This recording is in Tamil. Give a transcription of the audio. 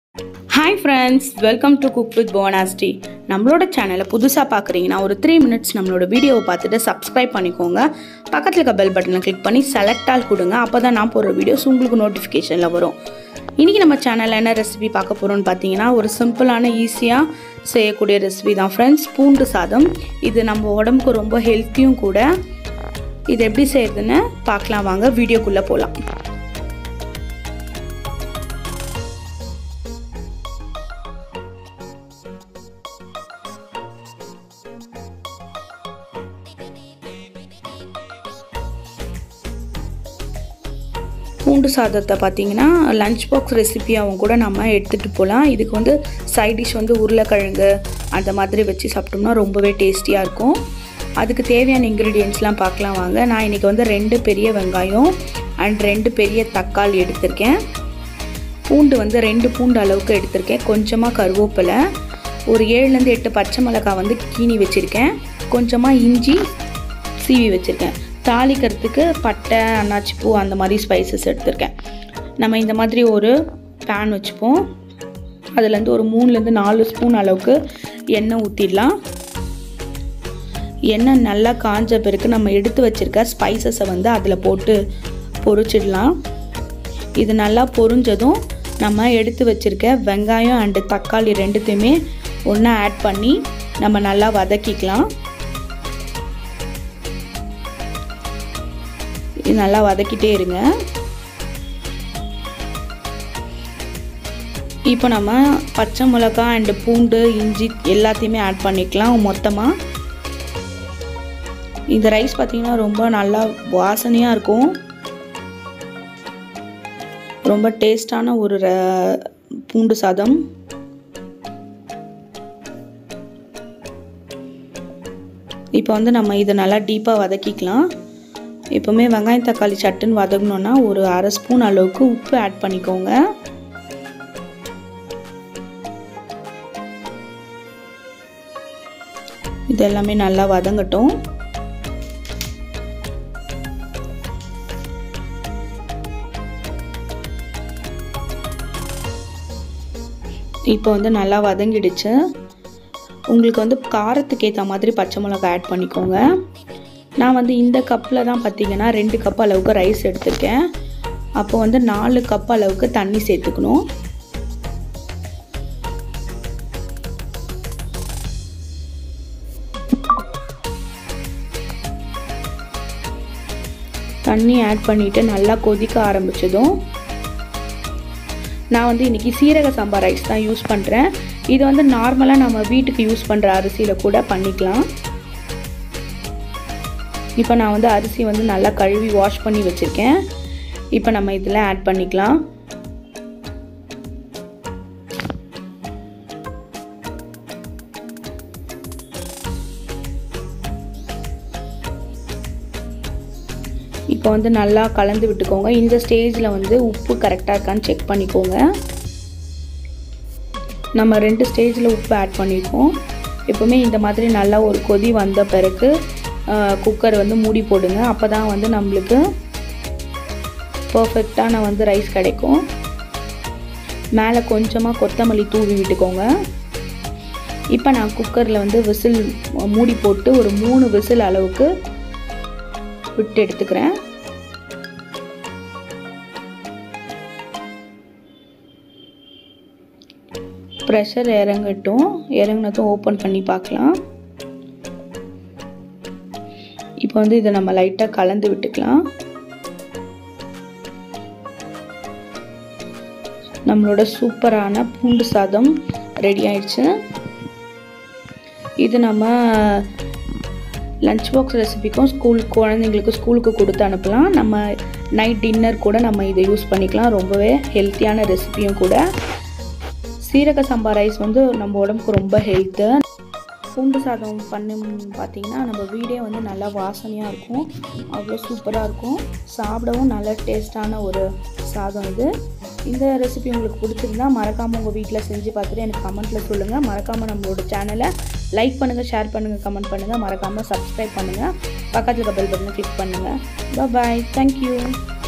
hi friends welcome to cook with போனாஸ்டி நம்மளோட சேனலை புதுசாக பார்க்குறீங்கன்னா ஒரு த்ரீ மினிட்ஸ் நம்மளோட வீடியோவை பார்த்துட்டு சப்ஸ்கிரைப் பண்ணிக்கோங்க பக்கத்தில் இருக்க பெல் பட்டனை கிளிக் பண்ணி செலக்ட் ஆல் கொடுங்க அப்போ தான் நான் போடுற வீடியோஸ் உங்களுக்கு நோட்டிஃபிகேஷனில் வரும் இன்றைக்கி நம்ம சேனலில் என்ன ரெசிபி பார்க்க போகிறோம்னு பார்த்தீங்கன்னா ஒரு சிம்பிளான ஈஸியாக செய்யக்கூடிய ரெசிபி தான் ஃப்ரெண்ட்ஸ் பூண்டு சாதம் இது நம்ம உடம்புக்கு ரொம்ப ஹெல்த்தியும் கூட இது எப்படி செய்யறதுன்னு பார்க்கலாம் வாங்க வீடியோக்குள்ளே போகலாம் பூண்டு சாதத்தை பார்த்தீங்கன்னா லஞ்ச் பாக்ஸ் ரெசிபியாகவும் கூட நம்ம எடுத்துகிட்டு போகலாம் இதுக்கு வந்து சைட் டிஷ் வந்து உருளைக்கிழங்கு அந்த மாதிரி வச்சு சாப்பிட்டோம்னா ரொம்பவே டேஸ்டியாக இருக்கும் அதுக்கு தேவையான இன்க்ரீடியன்ஸ்லாம் பார்க்கலாம் வாங்க நான் இன்றைக்கி வந்து ரெண்டு பெரிய வெங்காயம் அண்ட் ரெண்டு பெரிய தக்காளி எடுத்திருக்கேன் பூண்டு வந்து ரெண்டு பூண்டு அளவுக்கு எடுத்திருக்கேன் கொஞ்சமாக கருவேப்பிலை ஒரு ஏழுலேருந்து எட்டு பச்சை மிளகாய் வந்து கீனி வச்சுருக்கேன் கொஞ்சமாக இஞ்சி சீவி வச்சுருக்கேன் தாளிக்கிறதுக்கு பட்டை அன்னாச்சி பூ அந்த மாதிரி ஸ்பைசஸ் எடுத்திருக்கேன் நம்ம இந்த மாதிரி ஒரு பேன் வச்சுப்போம் அதுலேருந்து ஒரு மூணுலேருந்து நாலு ஸ்பூன் அளவுக்கு எண்ணெய் ஊற்றிடலாம் எண்ணெய் நல்லா காஞ்ச பிறகு நம்ம எடுத்து வச்சுருக்க ஸ்பைசஸை வந்து அதில் போட்டு பொரிச்சிடலாம் இது நல்லா பொரிஞ்சதும் நம்ம எடுத்து வச்சுருக்க வெங்காயம் அண்டு தக்காளி ரெண்டுத்தையுமே ஒன்றா ஆட் பண்ணி நம்ம நல்லா வதக்கிக்கலாம் இது நல்லா வதக்கிட்டே இருங்க இப்போ நம்ம பச்சை மிளகாய் அண்டு பூண்டு இஞ்சி எல்லாத்தையுமே ஆட் பண்ணிக்கலாம் மொத்தமாக இந்த ரைஸ் பார்த்திங்கன்னா ரொம்ப நல்லா வாசனையாக இருக்கும் ரொம்ப டேஸ்டான ஒரு பூண்டு சாதம் இப்போ வந்து நம்ம இதை நல்லா டீப்பாக வதக்கிக்கலாம் எப்போவுமே வெங்காயம் தக்காளி சட்டுன்னு வதங்கணுன்னா ஒரு அரை ஸ்பூன் அளவுக்கு உப்பு ஆட் பண்ணிக்கோங்க இது எல்லாமே நல்லா வதங்கட்டும் இப்போ வந்து நல்லா வதங்கிடுச்சு உங்களுக்கு வந்து காரத்துக்கு ஏற்ற மாதிரி பச்சை மிளகாய் ஆட் பண்ணிக்கோங்க நான் வந்து இந்த கப்பில் தான் பார்த்தீங்கன்னா ரெண்டு கப் அளவுக்கு ரைஸ் எடுத்திருக்கேன் அப்போ வந்து நாலு கப் அளவுக்கு தண்ணி சேர்த்துக்கணும் தண்ணி ஆட் பண்ணிவிட்டு நல்லா கொதிக்க ஆரம்பித்ததும் நான் வந்து இன்றைக்கி சீரக சம்பா ரைஸ் தான் யூஸ் பண்ணுறேன் இது வந்து நார்மலாக நம்ம வீட்டுக்கு யூஸ் பண்ணுற அரிசியில் கூட பண்ணிக்கலாம் இப்போ நான் வந்து அரிசி வந்து நல்லா கழுவி வாஷ் பண்ணி வச்சுருக்கேன் இப்போ நம்ம இதில் ஆட் பண்ணிக்கலாம் இப்போ வந்து நல்லா கலந்து விட்டுக்கோங்க இந்த ஸ்டேஜில் வந்து உப்பு கரெக்டாக இருக்கான்னு செக் பண்ணிக்கோங்க நம்ம ரெண்டு ஸ்டேஜில் உப்பு ஆட் பண்ணியிருக்கோம் எப்போவுமே இந்த மாதிரி நல்லா ஒரு கொதி வந்த பிறகு குக்கர் வந்து மூடி போடுங்க அப்போ தான் வந்து நம்மளுக்கு பர்ஃபெக்டான வந்து ரைஸ் கிடைக்கும் மேலே கொஞ்சமாக கொத்தமல்லி தூவி விட்டுக்கோங்க இப்போ நான் குக்கரில் வந்து விசில் மூடி போட்டு ஒரு மூணு விசில் அளவுக்கு விட்டு எடுத்துக்கிறேன் ப்ரெஷர் இறங்கட்டும் இறங்கினதும் ஓப்பன் பண்ணி பார்க்கலாம் இப்போ வந்து இதை நம்ம லைட்டாக கலந்து விட்டுக்கலாம் நம்மளோட சூப்பரான பூண்டு சாதம் ரெடி ஆயிடுச்சு இது நம்ம லஞ்ச் பாக்ஸ் ரெசிபிக்கும் ஸ்கூல் குழந்தைங்களுக்கு ஸ்கூலுக்கு கொடுத்து அனுப்பலாம் நம்ம நைட் டின்னர் கூட நம்ம இதை யூஸ் பண்ணிக்கலாம் ரொம்பவே ஹெல்த்தியான ரெசிபியும் கூட சீரக சம்பா ரைஸ் வந்து நம்ம உடம்புக்கு ரொம்ப ஹெல்த்து பூண்டு சாதம் பண்ணும் பார்த்திங்கன்னா நம்ம வீடே வந்து நல்லா வாசனையாக இருக்கும் அவ்வளோ சூப்பராக இருக்கும் சாப்பிடவும் நல்ல டேஸ்டான ஒரு சாதம் இது இந்த ரெசிபி உங்களுக்கு பிடிச்சிருந்தா மறக்காமல் உங்கள் வீட்டில் செஞ்சு பார்த்துட்டு எனக்கு கமெண்ட்டில் சொல்லுங்கள் மறக்காமல் நம்மளோட சேனலை லைக் பண்ணுங்கள் ஷேர் பண்ணுங்கள் கமெண்ட் பண்ணுங்கள் மறக்காமல் சப்ஸ்கிரைப் பண்ணுங்கள் பக்கத்தில் இருக்க பெல் பட்டனை கிளிக் பண்ணுங்கள் பாய் தேங்க்யூ